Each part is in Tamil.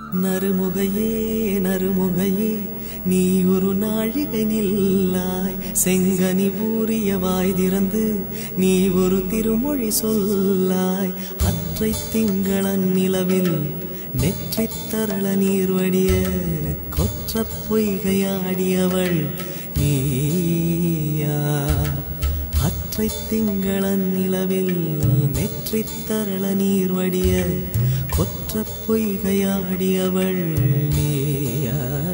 நறுமுகையே நறுமுகையே நீ ஒரு நாழிகை நில்லாய் செங்கனி ஊறிய வாய் திறந்து நீ ஒரு திருமொழி சொல்லாய் அற்றை திங்களன் நிலவில் நெற்றித் தரள நீர் வடிய கொற்றப் பொய்கையாடியவள் நீயா அற்றை திங்களன் நிலவில் நெற்றித் தரள நீர் வடிய கொற்றப் பொய்கையாடியவள் நீயா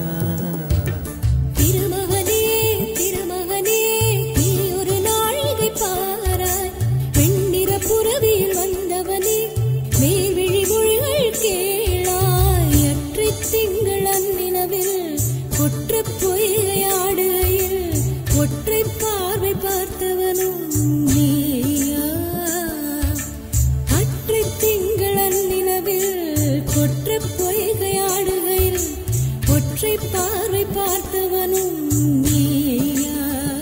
திருமகனே திருமகனே நீ ஒரு நாழிகை பாராய் வெண்ணிற புறவியில் வந்தவனே மேல்விழி மொழிகள் கேளாய் அற்றை திங்கள் அந்நிலவில் ஒற்றைப் பொய்கையாடுகையில் ஒற்றை பார்வை பார்த்தவனும் நீயா அற்றை திங்கள் அந்நிலவில் கொற்றைப் பொய்கையாடுகையில் ஒற்றை பார்வை பார்த்தவனும் நீயா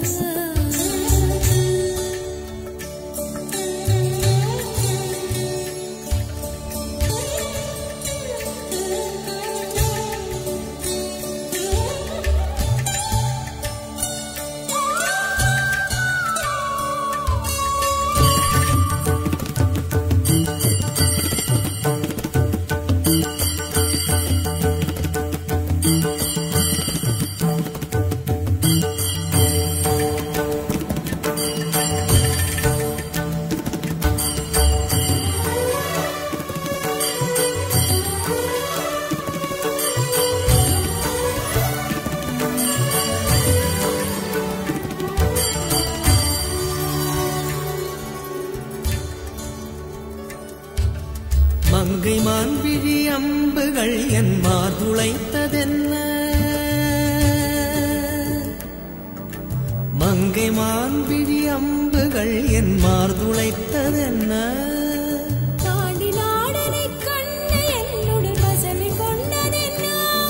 மங்கை மான்விழி அம்புகள் என் மார்துளைத்ததென்ன மங்கை மான்விழி அம்புகள் என் மார்துளைத்ததென்ன பாண்டி நாடனைக் கண்டு என்னுடன் வசமை கொண்டதென்ன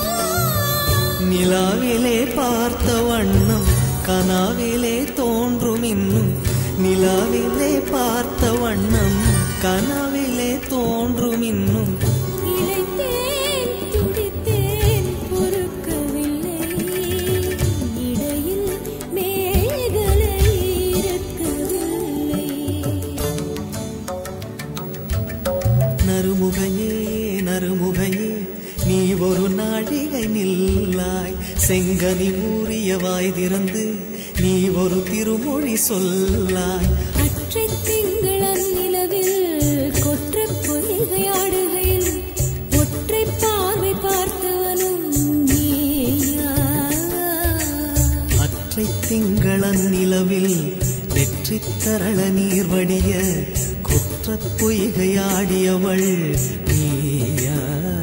நிலாவிலே பார்த்த வண்ணம் கனாவிலே தோன்றும் இன்னும் நிலாவிலே பார்த்த வண்ணம் கனாவிலே தோன்றும் இன்னும் இளைத்தேன் துடித்தேன் பொறுக்கவில்லை இடையில் மேகலை இருக்கவில்லை நறுமுகையே நறுமுகையே நீ ஒரு நாழிகை நில்லாய் செங்கனி ஊறிய வாய் திறந்து நீ ஒரு திருமொழி சொல்லாய் அற்றை திங்கள் அந்நிலவில் கொற்றப் பொய்கையாடுகையில் ஒற்றை பார்வை பார்த்தவனும் நீயா அற்றை திங்களன் நிலவில் வெற்றித் தரள நீர் வடிய குற்றப் பொய்கையாடியவள் நீயா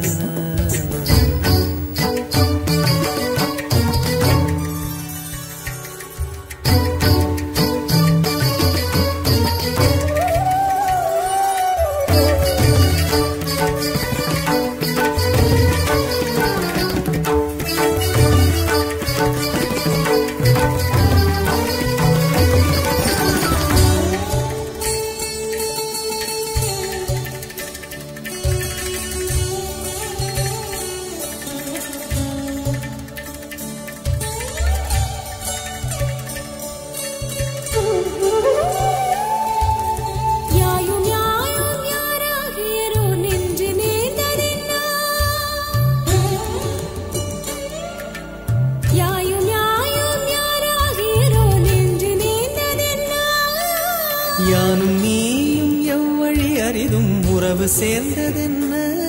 யாயும் யாயும் யாராகியரோ நின்று நேர்ந்ததென்னா யாயும் யாயும் யாராகியரோ நின்று நேர்ந்ததென்னா யானும் நீயும் எவ்வழி அரிதும் உறவு சேர்ந்ததென்ன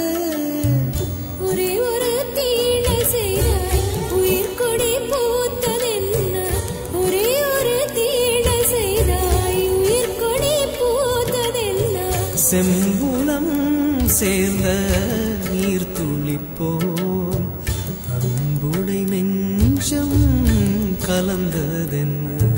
ஒரே ஒரு தீழை செய்தாய் உயிர் கொடி பூத்ததென்ன ஒரே ஒரு தீழை செய்தாய் உயிர் கொடி பூத்ததென்ன செம்புலம் சேர்ந்த நீர் துளிப்போம் அன்புடை நெஞ்சம் கலந்ததென்ன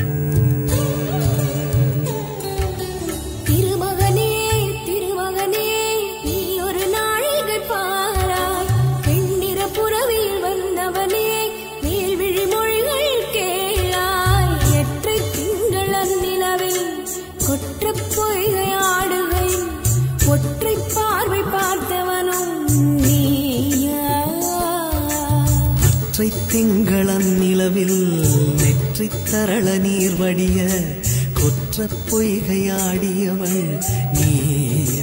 திருமகனே திருமகனே நீ ஒரு நாழிகை பாராய் பெண்ணிற புறவில் வந்தவனே மேல்விழி மொழிகள் கேளாய் எற்றை திங்கள் அந்நிலவில் கொற்றப் பொய்கை ஆடுகை ஒற்றை பார்வை பார்த்தவனும் நீயா ஒற்றை திங்களன் நிலவில் நெற்றி தரள நீர் வடிய கொற்ற பொய்கையாடியவள் நீ